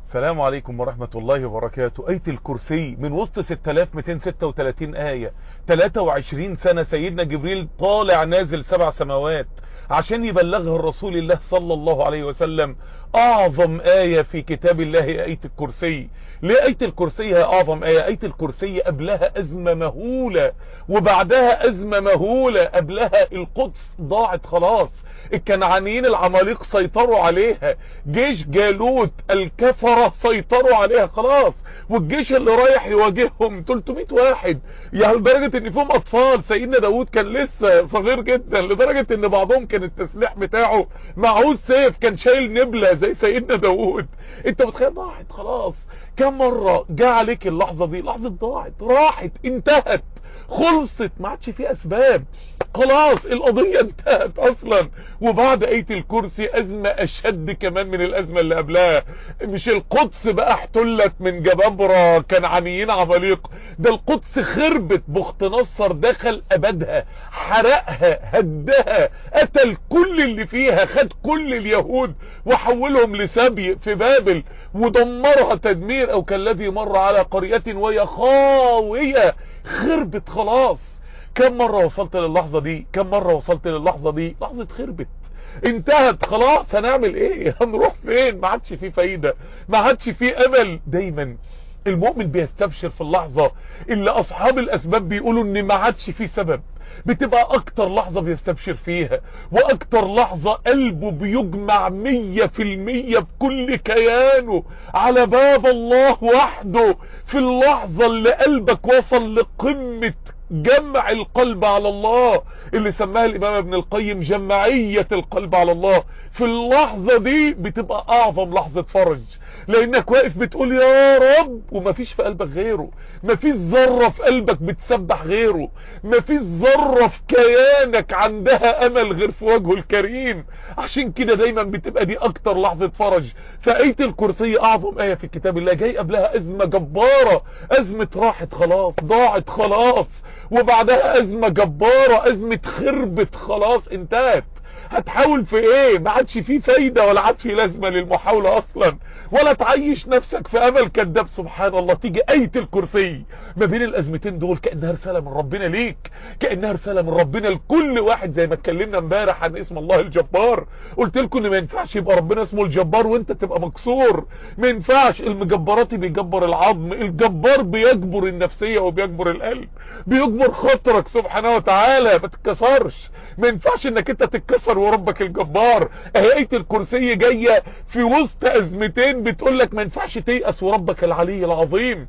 السلام عليكم ورحمة الله وبركاته آية الكرسي من وسط 6236 آية 23 سنة سيدنا جبريل طالع نازل سبع سماوات عشان يبلغها الرسول الله صلى الله عليه وسلم اعظم آية في كتاب الله آية الكرسي ليه آية الكرسي هي اعظم آية آية الكرسي قبلها ازمة مهولة وبعدها ازمة مهولة قبلها القدس ضاعت خلاص الكنعانيين العماليق سيطروا عليها جيش جالوت الكفرة سيطروا عليها خلاص والجيش اللي رايح يواجههم 300 واحد يعني لدرجة ان فيهم اطفال سيدنا داود كان لسه صغير جدا لدرجة ان بعضهم كان التسليح بتاعه معهوش سيف كان شايل نبلة زي سيدنا داود انت متخيل ضاعت خلاص كم مرة جاء عليك اللحظة دي لحظة ضاعت راحت انتهت خلصت ما عادش في اسباب خلاص القضية انتهت اصلا وبعد اية الكرسي ازمة اشد كمان من الازمة اللي قبلها مش القدس بقى احتلت من جبابرة كنعانيين عماليق ده القدس خربت بخت نصر دخل ابدها حرقها هدها قتل كل اللي فيها خد كل اليهود وحولهم لسبي في بابل ودمرها تدمير او كالذي مر على قرية وهي خاوية خربت خلاص كم مرة وصلت للحظة دي كم مرة وصلت للحظة دي لحظة خربت انتهت خلاص هنعمل ايه هنروح فين ما عادش فيه فايدة ما عادش فيه امل دايما المؤمن بيستبشر في اللحظة اللي اصحاب الاسباب بيقولوا ان ما عادش فيه سبب بتبقى اكتر لحظة بيستبشر فيها واكتر لحظة قلبه بيجمع مية في المية بكل كيانه على باب الله وحده في اللحظة اللي قلبك وصل لقمة جمع القلب على الله اللي سماها الامام ابن القيم جمعية القلب على الله في اللحظة دي بتبقى اعظم لحظة فرج لانك واقف بتقول يا رب ومفيش في قلبك غيره مفيش ذرة في قلبك بتسبح غيره مفيش ذرة في كيانك عندها امل غير في وجهه الكريم عشان كده دايما بتبقى دي اكتر لحظة فرج فآية الكرسي اعظم آية في كتاب الله جاي قبلها ازمة جبارة ازمة راحت خلاص ضاعت خلاص وبعدها ازمة جبارة ازمة خربت خلاص انتهت هتحاول في ايه ما عادش فيه فايدة ولا عاد فيه لازمة للمحاولة اصلا ولا تعيش نفسك في امل كذاب سبحان الله تيجي اية الكرسي ما بين الازمتين دول كأنها رسالة من ربنا ليك كأنها رسالة من ربنا لكل واحد زي ما اتكلمنا امبارح عن اسم الله الجبار قلت لكم ان ما ينفعش يبقى ربنا اسمه الجبار وانت تبقى مكسور ما ينفعش المجبراتي بيجبر العظم الجبار بيجبر النفسية وبيجبر القلب بيجبر خاطرك سبحانه وتعالى ما تتكسرش ما ينفعش انك انت تتكسر وربك الجبار اهي ايه الكرسي جاية في وسط ازمتين بتقول لك ما ينفعش تيأس وربك العلي العظيم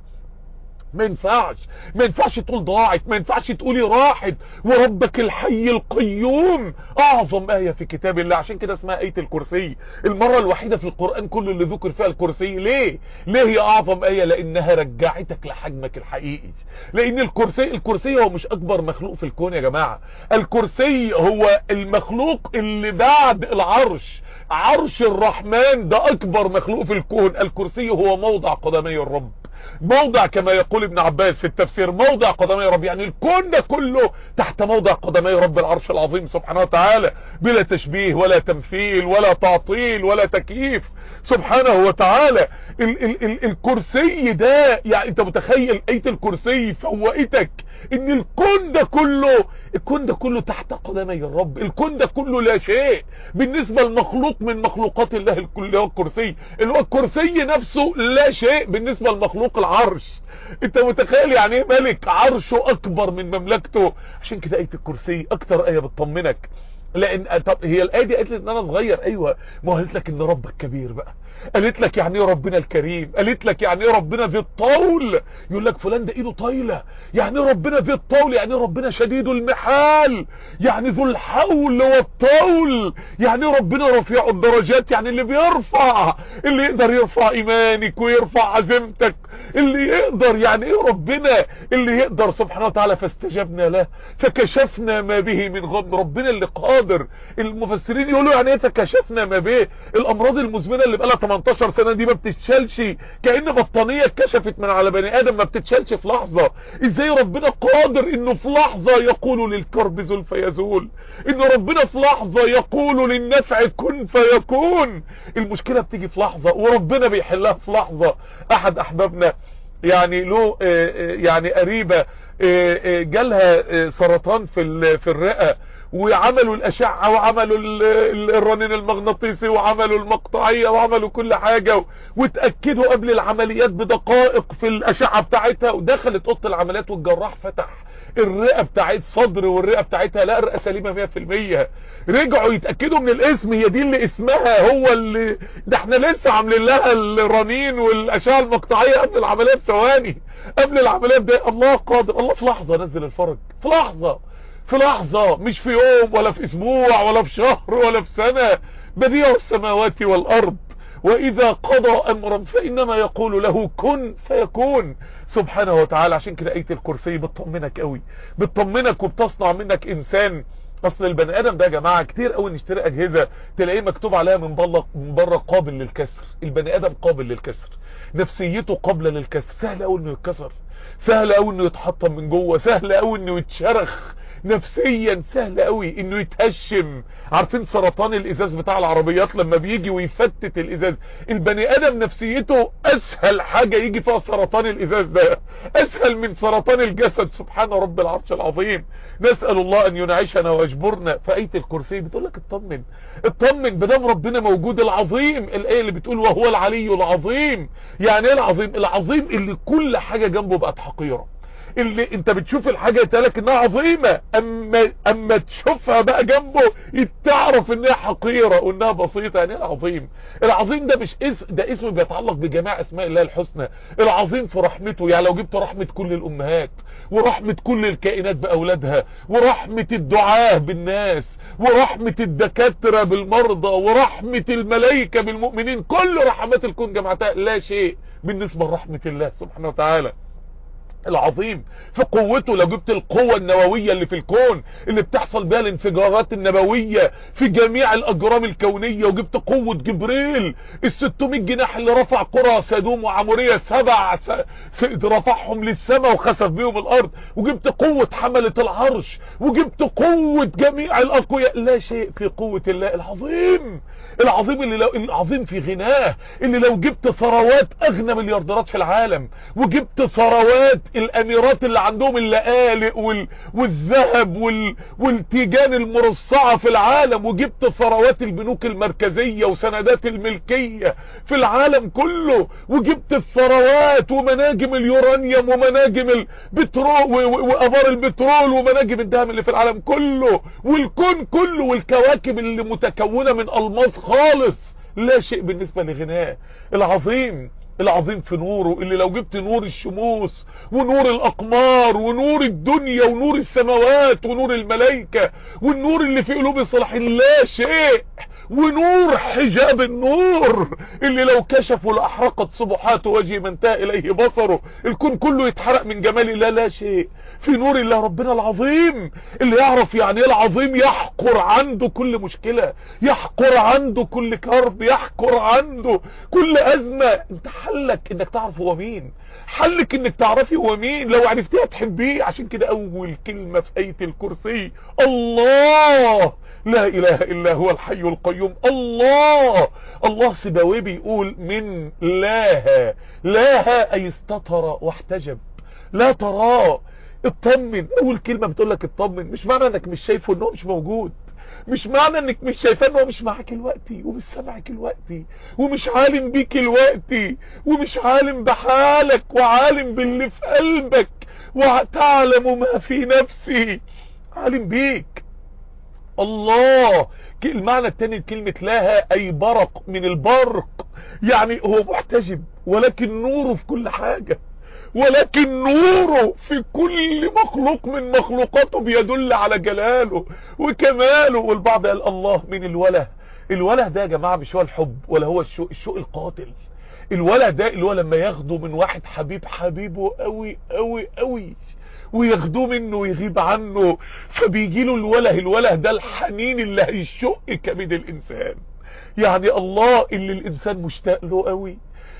ما ينفعش ما ينفعش تقول ضاعت ما ينفعش تقولي راحت وربك الحي القيوم اعظم آية في كتاب الله عشان كده اسمها آية الكرسي المرة الوحيدة في القرآن كله اللي ذكر فيها الكرسي ليه ليه هي اعظم آية لانها رجعتك لحجمك الحقيقي لان الكرسي الكرسي هو مش اكبر مخلوق في الكون يا جماعة الكرسي هو المخلوق اللي بعد العرش عرش الرحمن ده اكبر مخلوق في الكون الكرسي هو موضع قدمي الرب موضع كما يقول ابن عباس في التفسير موضع قدمي رب يعني الكون ده كله تحت موضع قدمي رب العرش العظيم سبحانه وتعالى بلا تشبيه ولا تمثيل ولا تعطيل ولا تكييف سبحانه وتعالى ال ال ال الكرسي ده يعني انت متخيل اية الكرسي فوقتك ان الكون ده كله الكون ده كله تحت قدمي الرب الكون ده كله لا شيء بالنسبة لمخلوق من مخلوقات الله اللي هو الكرسي اللي هو الكرسي نفسه لا شيء بالنسبة لمخلوق العرش انت متخيل يعني ايه ملك عرشه اكبر من مملكته عشان كده ايه الكرسي اكتر ايه بتطمنك لان طب هي الايه دي قالت لي ان انا صغير ايوه ما قالت لك ان ربك كبير بقى قالت لك يعني ايه ربنا الكريم قالت لك يعني ايه ربنا ذي الطول يقول لك فلان ده ايده طايله يعني ايه ربنا ذي الطول يعني ايه ربنا شديد المحال يعني ذو الحول والطول يعني ايه ربنا رفيع الدرجات يعني اللي بيرفع اللي يقدر يرفع ايمانك ويرفع عزيمتك اللي يقدر يعني ايه ربنا اللي يقدر سبحانه وتعالى فاستجبنا له فكشفنا ما به من غم ربنا اللي قادر المفسرين يقولوا يعني ايه فكشفنا ما به الامراض المزمنه اللي بقالها 18 سنه دي ما بتتشالش كأن بطانيه اتكشفت من على بني ادم ما بتتشالش في لحظه ازاي ربنا قادر انه في لحظه يقول للكرب زل فيزول ان ربنا في لحظه يقول للنفع كن فيكون المشكله بتيجي في لحظه وربنا بيحلها في لحظه احد احبابنا يعني له يعني قريبه جالها سرطان في في الرئه وعملوا الاشعة وعملوا الرنين المغناطيسي وعملوا المقطعية وعملوا كل حاجة واتأكدوا قبل العمليات بدقائق في الاشعة بتاعتها ودخلت اوضه العمليات والجراح فتح الرئة بتاعت صدر والرئة بتاعتها لا الرئة سليمة 100% رجعوا يتأكدوا من الاسم هي دي اللي اسمها هو اللي ده احنا لسه عاملين لها الرنين والاشعة المقطعية قبل العملية بثواني قبل العملية ده الله قادر الله في لحظة نزل الفرج في لحظة في لحظة مش في يوم ولا في اسبوع ولا في شهر ولا في سنة بديع السماوات والارض واذا قضى امرا فانما يقول له كن فيكون سبحانه وتعالى عشان كده ايه الكرسي بتطمنك قوي بتطمنك وبتصنع منك انسان اصل البني ادم ده يا جماعه كتير قوي نشتري اجهزه تلاقيه مكتوب عليها من بره من بره قابل للكسر البني ادم قابل للكسر نفسيته قابله للكسر سهل قوي انه يتكسر سهل قوي انه يتحطم من جوه سهل قوي انه يتشرخ نفسيا سهل قوي انه يتهشم عارفين سرطان الازاز بتاع العربيات لما بيجي ويفتت الازاز البني ادم نفسيته اسهل حاجة يجي فيها سرطان الازاز ده اسهل من سرطان الجسد سبحان رب العرش العظيم نسأل الله ان ينعشنا ويجبرنا فاية الكرسي بتقول لك اطمن اطمن بدام ربنا موجود العظيم الايه اللي بتقول وهو العلي العظيم يعني ايه العظيم العظيم اللي كل حاجة جنبه بقت حقيرة اللي انت بتشوف الحاجة يتقالك انها عظيمة اما, اما تشوفها بقى جنبه تعرف انها حقيرة وانها بسيطة يعني العظيم العظيم ده مش اسم ده اسم بيتعلق بجميع اسماء الله الحسنى العظيم في رحمته يعني لو جبت رحمة كل الامهات ورحمة كل الكائنات باولادها ورحمة الدعاة بالناس ورحمة الدكاترة بالمرضى ورحمة الملائكة بالمؤمنين كل رحمات الكون جمعتها لا شيء بالنسبة لرحمة الله سبحانه وتعالى العظيم في قوته لو جبت القوة النووية اللي في الكون اللي بتحصل بها الانفجارات النووية في جميع الاجرام الكونية وجبت قوة جبريل ال 600 جناح اللي رفع قرى سدوم وعمورية سبع س... س... رفعهم للسماء وخسف بيهم الارض وجبت قوة حملة العرش وجبت قوة جميع الاقوياء لا شيء في قوة الله العظيم العظيم اللي لو العظيم في غناه اللي لو جبت ثروات اغنى مليارديرات في العالم وجبت ثروات الاميرات اللي عندهم اللآلئ وال... والذهب وال... والتيجان المرصعة في العالم وجبت ثروات البنوك المركزية وسندات الملكية في العالم كله وجبت الثروات ومناجم اليورانيوم ومناجم البترول وابار البترول ومناجم الذهب اللي في العالم كله والكون كله والكواكب اللي متكونة من الماس خالص لا شيء بالنسبة لغناه العظيم العظيم في نوره اللي لو جبت نور الشموس ونور الاقمار ونور الدنيا ونور السماوات ونور الملائكة والنور اللي في قلوب الصالحين لا شيء ونور حجاب النور اللي لو كشفوا لاحرقت صبحات وجه من انتهى اليه بصره الكون كله يتحرق من جمال الله لا شيء في نور الله ربنا العظيم اللي يعرف يعني ايه العظيم يحقر عنده كل مشكلة يحقر عنده كل كرب يحقر عنده كل ازمة انت حلك انك تعرف هو مين حلك انك تعرفي هو مين لو عرفتيه تحبيه عشان كده اول كلمة في اية الكرسي الله لا اله الا هو الحي القيوم الله الله سباوي بيقول من لاها لاها اي استطر واحتجب لا تراه اطمن اول كلمة بتقول لك اطمن مش معنى انك مش شايفه ان هو مش موجود مش معنى انك مش شايفاه ان هو مش معاك الوقتي ومش سامعك الوقتي ومش عالم بيك الوقتي ومش عالم بحالك وعالم باللي في قلبك وتعلم ما في نفسي عالم بيك الله المعنى التاني لكلمة لاها اي برق من البرق يعني هو محتجب ولكن نوره في كل حاجة ولكن نوره في كل مخلوق من مخلوقاته بيدل على جلاله وكماله والبعض قال الله من الوله الوله ده يا جماعة مش هو الحب ولا هو الشوق الشوق القاتل الولد ده اللي هو لما ياخده من واحد حبيب حبيبه قوي قوي قوي وياخدوه منه ويغيب عنه فبيجي له الوله الوله ده الحنين اللي هيشق كبد الانسان يعني الله اللي الانسان مشتاق له قوي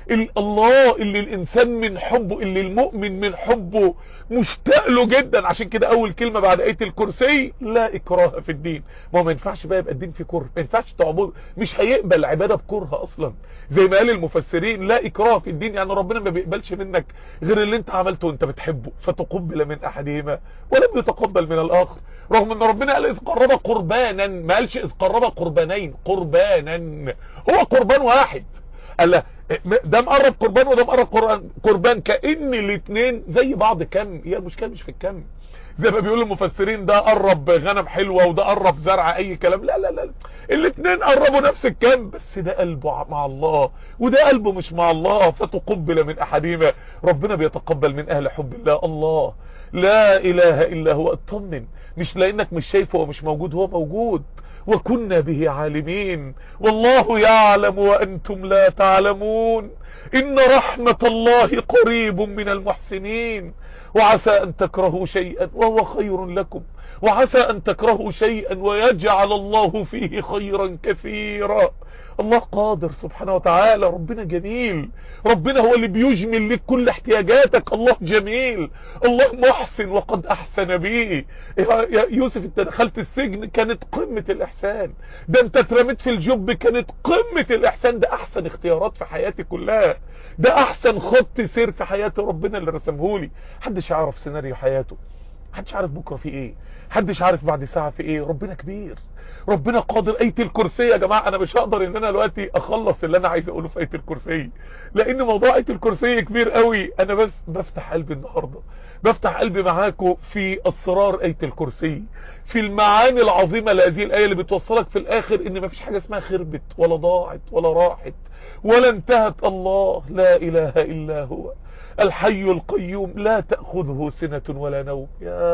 الله اللي الانسان من حبه اللي المؤمن من حبه مشتاق له جدا عشان كده اول كلمة بعد ايه الكرسي لا اكراه في الدين ما هو ما ينفعش بقى يبقى الدين فيه كره ما ينفعش تعبد مش هيقبل العبادة بكره اصلا زي ما قال المفسرين لا اكراه في الدين يعني ربنا ما بيقبلش منك غير اللي انت عملته وانت بتحبه فتقبل من احدهما ولم يتقبل من الاخر رغم ان ربنا قال اذ قرب قربانا ما قالش اذ قرب قربانين قربانا هو قربان واحد قال ده مقرب قربان وده مقرب قربان, قربان كأن الاثنين زي بعض كم هي المشكلة مش في الكم زي ما بيقولوا المفسرين ده قرب غنم حلوة وده قرب زرع اي كلام لا لا لا الاثنين قربوا نفس الكم بس ده قلبه مع الله وده قلبه مش مع الله فتقبل من احدهما ربنا بيتقبل من اهل حب الله الله لا اله الا هو اطمن مش لانك مش شايفه ومش موجود هو موجود وكنا به عالمين والله يعلم وأنتم لا تعلمون إن رحمة الله قريب من المحسنين وعسى أن تكرهوا شيئا وهو خير لكم وعسى أن تكرهوا شيئا ويجعل الله فيه خيرا كثيرا الله قادر سبحانه وتعالى ربنا جميل ربنا هو اللي بيجمل لك كل احتياجاتك الله جميل الله محسن وقد احسن به يا يوسف انت دخلت السجن كانت قمة الاحسان ده انت اترميت في الجب كانت قمة الاحسان ده احسن اختيارات في حياتي كلها ده احسن خط سير في حياة ربنا اللي رسمهولي محدش يعرف سيناريو حياته محدش عارف بكرة في ايه محدش عارف بعد ساعة في ايه ربنا كبير ربنا قادر اية الكرسي يا جماعة انا مش هقدر ان انا دلوقتي اخلص اللي انا عايز اقوله في اية الكرسي لان موضوع اية الكرسي كبير قوي انا بس بفتح قلبي النهاردة بفتح قلبي معاكم في اسرار اية الكرسي في المعاني العظيمة لهذه الاية اللي بتوصلك في الاخر ان مفيش حاجة اسمها خربت ولا ضاعت ولا راحت ولا انتهت الله لا اله الا هو الحي القيوم لا تأخذه سنة ولا نوم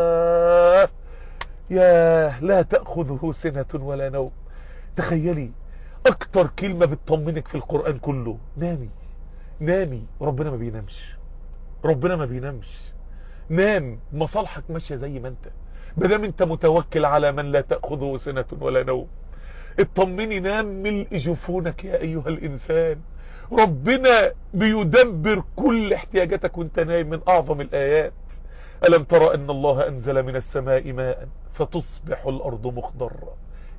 يا يا لا تأخذه سنة ولا نوم تخيلي اكتر كلمة بتطمنك في القرآن كله نامي نامي ربنا ما بينامش ربنا ما بينامش نام مصالحك ماشية زي ما انت بدام انت متوكل على من لا تأخذه سنة ولا نوم اطمني نام ملء جفونك يا ايها الانسان ربنا بيدبر كل احتياجاتك وانت نايم من اعظم الايات ألم ترى أن الله أنزل من السماء ماء فتصبح الأرض مخضرة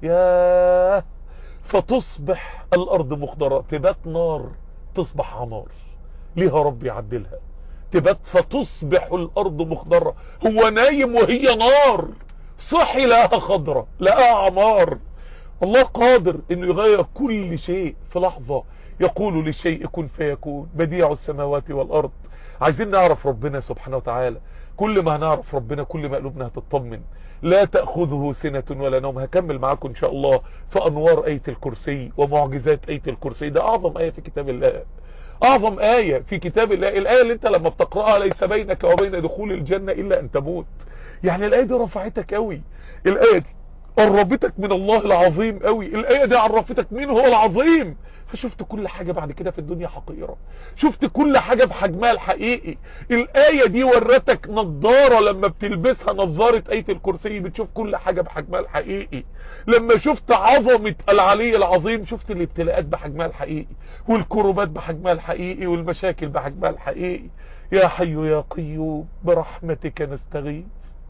يا فتصبح الأرض مخضرة تبات نار تصبح عمار ليها رب يعدلها تبات فتصبح الأرض مخضرة هو نايم وهي نار صحي لها خضرة لها عمار الله قادر انه يغير كل شيء في لحظة يقول للشيء كن فيكون بديع السماوات والأرض عايزين نعرف ربنا سبحانه وتعالى كل ما هنعرف ربنا كل ما قلوبنا هتطمن لا تأخذه سنة ولا نوم هكمل معاكم ان شاء الله في انوار اية الكرسي ومعجزات اية الكرسي ده اعظم اية في كتاب الله اعظم اية في كتاب الله الاية اللي انت لما بتقرأها ليس بينك وبين دخول الجنة الا ان تموت يعني الاية دي رفعتك قوي الاية دي قربتك من الله العظيم قوي الاية دي عرفتك مين هو العظيم فشفت كل حاجة بعد كده في الدنيا حقيرة شفت كل حاجة بحجمها الحقيقي الآية دي ورتك نظارة لما بتلبسها نظارة آية الكرسي بتشوف كل حاجة بحجمها الحقيقي لما شفت عظمة العلي العظيم شفت الابتلاءات بحجمها الحقيقي والكربات بحجمها الحقيقي والمشاكل بحجمها الحقيقي يا حي يا قيوم برحمتك نستغيث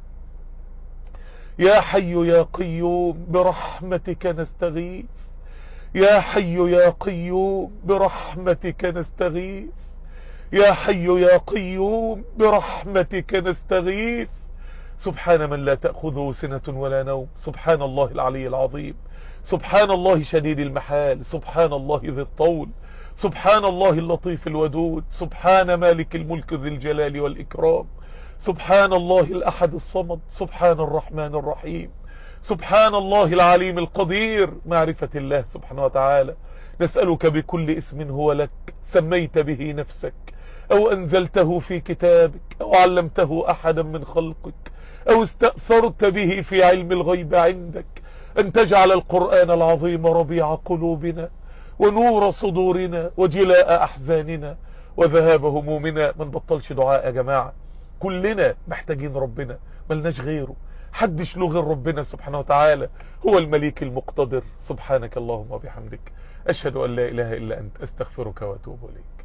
يا حي يا قيوم برحمتك نستغيث يا حي يا قيوم برحمتك نستغيث يا حي يا قيوم برحمتك نستغيث سبحان من لا تأخذه سنة ولا نوم سبحان الله العلي العظيم سبحان الله شديد المحال سبحان الله ذي الطول سبحان الله اللطيف الودود سبحان مالك الملك ذي الجلال والإكرام سبحان الله الأحد الصمد سبحان الرحمن الرحيم سبحان الله العليم القدير معرفة الله سبحانه وتعالى نسألك بكل اسم هو لك سميت به نفسك أو أنزلته في كتابك أو علمته أحدا من خلقك أو استأثرت به في علم الغيب عندك أن تجعل القرآن العظيم ربيع قلوبنا ونور صدورنا وجلاء أحزاننا وذهاب همومنا ما نبطلش دعاء يا جماعة كلنا محتاجين ربنا ملناش غيره حدش له غير ربنا سبحانه وتعالى هو المليك المقتدر سبحانك اللهم وبحمدك أشهد أن لا إله إلا أنت أستغفرك وأتوب إليك